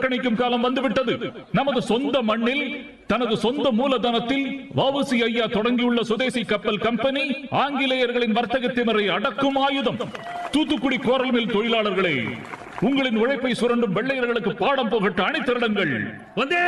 புறக்கணிக்கும் காலம் வந்துவிட்டது நமது சொந்த மண்ணில் தனது சொந்த மூலதனத்தில் வவுசி ஐயா தொடங்கியுள்ள சுதேசி கப்பல் கம்பெனி ஆங்கிலேயர்களின் வர்த்தக திமரை அடக்கும் ஆயுதம் தூத்துக்குடி கோரல் மில் தொழிலாளர்களே உங்களின் உழைப்பை சுரண்டும் வெள்ளையர்களுக்கு பாடம் புகட்ட அணிதிரளுங்கள் வந்தே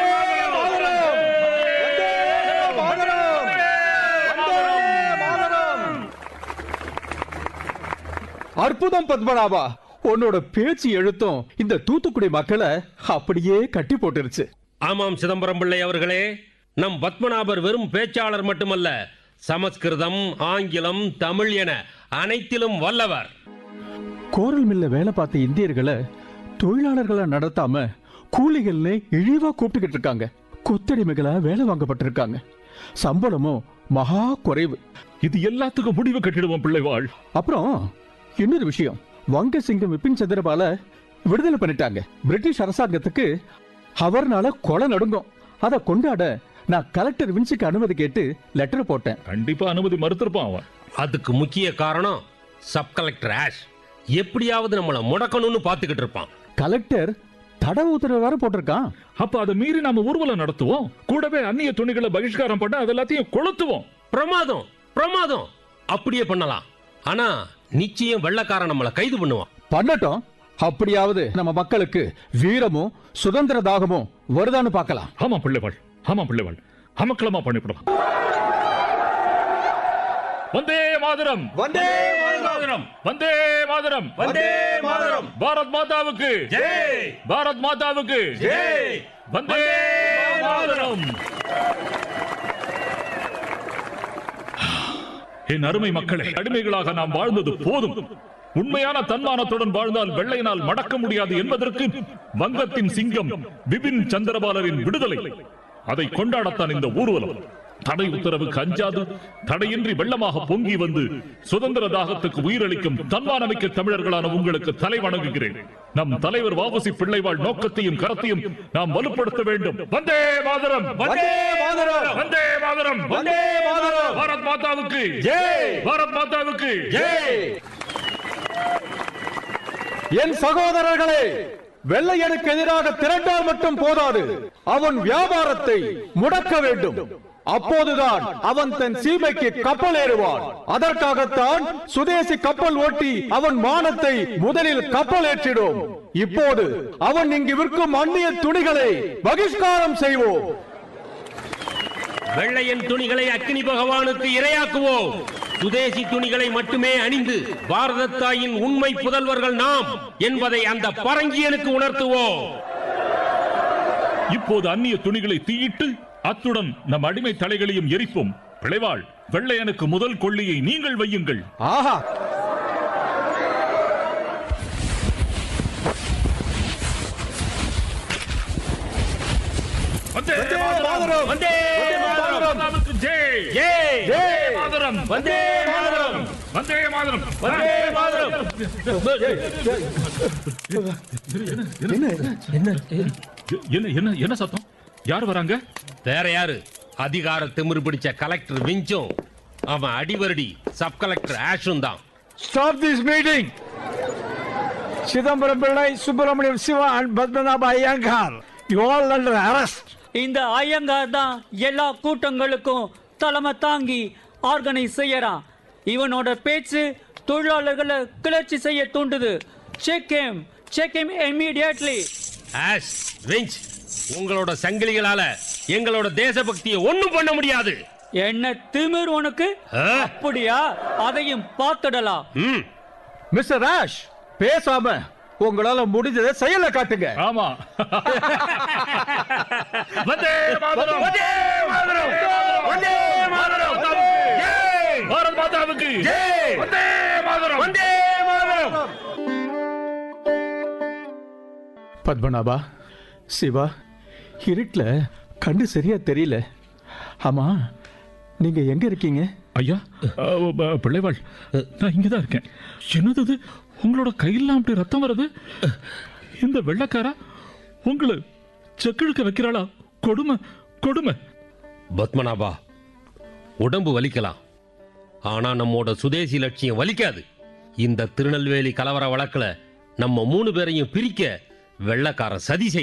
அற்புதம் பத்மநாபா உன்னோட பேச்சு எழுத்தும் இந்த தூத்துக்குடி மக்களை அப்படியே கட்டி போட்டுருச்சு ஆமாம் சிதம்பரம் பிள்ளை அவர்களே நம் பத்மநாபர் வெறும் பேச்சாளர் மட்டுமல்ல சமஸ்கிருதம் ஆங்கிலம் தமிழ் என அனைத்திலும் வல்லவர் கோரல் மில்ல வேலை பார்த்த இந்தியர்களை தொழிலாளர்களை நடத்தாம கூலிகள்னு இழிவா கூப்பிட்டுக்கிட்டு இருக்காங்க கொத்தடிமைகளா வேலை வாங்கப்பட்டிருக்காங்க சம்பளமும் மகா குறைவு இது எல்லாத்துக்கும் முடிவு கட்டிடுவோம் பிள்ளைவாள் அப்புறம் இன்னொரு விஷயம் வங்க சிங்கம் விபின் சந்திரபால விடுதலை பண்ணிட்டாங்க பிரிட்டிஷ் அரசாங்கத்துக்கு அவர்னால கொலை நடுங்கும் அதை கொண்டாட நான் கலெக்டர் வின்ஸுக்கு அனுமதி கேட்டு லெட்டர் போட்டேன் கண்டிப்பா அனுமதி மறுத்திருப்பான் அவன் அதுக்கு முக்கிய காரணம் சப் கலெக்டர் ஆஷ் எப்படியாவது நம்மளை முடக்கணும்னு பார்த்துக்கிட்டு இருப்பான் கலெக்டர் தடை உத்தரவு வேற போட்டிருக்கான் அப்ப அதை மீறி நாம ஊர்வலம் நடத்துவோம் கூடவே அந்நிய துணிகளை பகிஷ்காரம் பண்ண அது எல்லாத்தையும் கொளுத்துவோம் பிரமாதம் பிரமாதம் அப்படியே பண்ணலாம் ஆனா நிச்சயம் வெள்ளக்காரன் நம்மளை கைது பண்ணுவான் பண்ணட்டும் அப்படியாவது நம்ம மக்களுக்கு வீரமும் சுதந்திர தாகமும் வருதான்னு பார்க்கலாம் ஆமா பிள்ளைவாள் ஆமா பிள்ளைவாள் அமக்களமா பண்ணிவிடும் வந்தே மாதரம் வந்தே மாதரம் வந்தே மாதரம் வந்தே மாதரம் பாரத் மாதாவுக்கு ஜெய் பாரத் மாதாவுக்கு ஜெய் வந்தே மாதரம் என் அருமை மக்களே அடிமைகளாக நாம் வாழ்ந்தது போதும் உண்மையான தன்மானத்துடன் வாழ்ந்தால் வெள்ளையினால் மடக்க முடியாது என்பதற்கு வங்கத்தின் சிங்கம் பிபின் சந்திரபாலரின் விடுதலை அதை கொண்டாடத்தான் இந்த ஊர்வலம் தடை உத்தரவுக்கு அஞ்சாது தடையின்றி வெள்ளமாக பொங்கி வந்து சுதந்திர தாகத்துக்கு உயிரளிக்கும் தன்மானமிக்க தமிழர்களான உங்களுக்கு தலை வணங்குகிறேன் நம் தலைவர் வாவசி பிள்ளைவாழ் நோக்கத்தையும் கரத்தையும் நாம் வலுப்படுத்த வேண்டும் வந்தே மாதரம் வந்தே மாதரம் வந்தே மாதரம் வந்தே மாதரம் பாரத் மாதாவுக்கு ஜெய் பாரத் மாதாவுக்கு ஜெய் என் சகோதரர்களே வெள்ளையனுக்கு எதிராக திரண்டால் மட்டும் போதாது அவன் வியாபாரத்தை முடக்க வேண்டும் அப்போதுதான் அவன் தன் சீமைக்கு கப்பல் ஏறுவான் அதற்காகத்தான் சுதேசி கப்பல் ஓட்டி அவன் மானத்தை முதலில் கப்பல் ஏற்றிடும் இப்போது அவன் இங்கு விற்கும் அந்நிய துணிகளை பகிஷ்காரம் செய்வோம் வெள்ளையன் துணிகளை அக்னி பகவானுக்கு இரையாக்குவோம் சுதேசி துணிகளை மட்டுமே அணிந்து பாரத தாயின் உண்மை புதல்வர்கள் நாம் என்பதை அந்த பரங்கியனுக்கு உணர்த்துவோம் இப்போது அந்நிய துணிகளை தீயிட்டு அத்துடன் நம் அடிமை தலைகளையும் எரிப்போம் பிழைவாள் வெள்ளையனுக்கு முதல் கொள்ளியை நீங்கள் வையுங்கள் ஆஹா வந்தே மாதரம் வந்தே மாதரம்! மாதாவுக்கு ஜெய் ஜெய்! வந்தே மாதரம் வந்தே மாதரம்! வந்தே மாதரம் வந்தே மாதரம்! என்ன என்ன என்ன சத்தம் யார் வராங்க வேற யாரு அதிகார திமிரு பிடிச்ச கலெக்டர் விஞ்சும் அவன் அடிவருடி சப் கலெக்டர் ஆஷும் தான் Stop this meeting! Chidambaram Pillai, Subramaniam Siva and Padmanabha Iyengar, you all under arrest. இந்த ஐயங்கார் தான் எல்லா கூட்டங்களுக்கும் தலைமை தாங்கி ஆர்கனைஸ் செய்யறான் இவனோட பேச்சு தொழிலாளர்களை கிளர்ச்சி செய்ய தூண்டுது check him check him immediately ஆஷ் விஞ்ச் உங்களோட சங்கிலிகளால எங்களோட தேசபக்தியை ஒண்ணும் பண்ண முடியாது என்ன திமிர் உனக்கு ஆ? அப்படியா அதையும் பார்த்துடலாம் ம் மிஸ்டர் ராஷ் பேசாம உங்களால முடிஞ்சதை செயல காட்டுங்க ஆமா வந்தே மாதரம் வந்தே மாதரம் வந்தே மாதரம் ஜெய் பாரத் மாதாவுக்கு ஜெய் வந்தே மாதரம் வந்தே மாதரம் பத்மநாபா சிவா இருட்டுல கண்ணு சரியா தெரியல ஆமா நீங்க எங்க இருக்கீங்க ஐயா அஹ், ப- பிள்ளைவாள் நான் இங்கதான் இருக்கேன் என்னது இது உங்களோட கையெல்லாம் அப்படி ரத்தம் வருது இந்த வெள்ளக்காரா உங்களை செக்கிழுக்க வைக்கிறாளா கொடுமை கொடுமை பத்மநாபா உடம்பு வலிக்கலாம் ஆனா நம்மோட சுதேசி லட்சியம் வலிக்காது இந்த திருநெல்வேலி கலவர வழக்குல நம்ம மூணு பேரையும் பிரிக்க வெள்ளக்காரன் சதி செய்ய